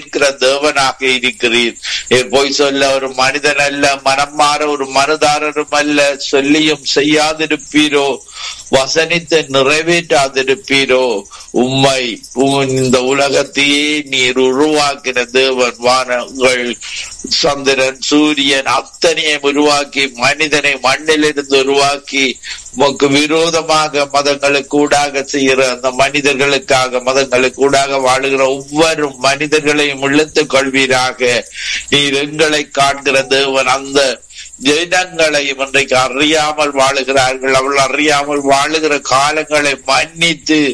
இருக்கிற தேவனாக இருக்கிறீர் ஏ, பொய் சொல்ல ஒரு மனிதன் அல்ல மனம் மாற ஒரு மனுதாரரும் அல்ல சொல்லியும் செய்யாதிருப்பீரோ வசனித்து நிறைவேற்றாதிருப்பீரோ உம்மை உம் இந்த உலகத்தையே நீர் உருவாக்கின தேவன் வானங்கள் சந்திரன் சூரியன் அத்தனையும் உருவாக்கி மனிதனை மண்ணிலிருந்து உருவாக்கி உமக்கு விரோதமாக மதங்களுக்கு ஊடாக செய்கிற அந்த மனிதர்களுக்காக மதங்களுக்கு ஊடாக வாழுகிற ஒவ்வொரு மனிதர்களையும் இழுத்துக் கொள்வீராக நீர் எங்களை காண்கிற தேவன் அந்த ஜனங்களையும் இன்றைக்கு அறியாமல் வாழுகிறார்கள் அவள் அறியாமல் வாழுகிற காலங்களை மன்னித்து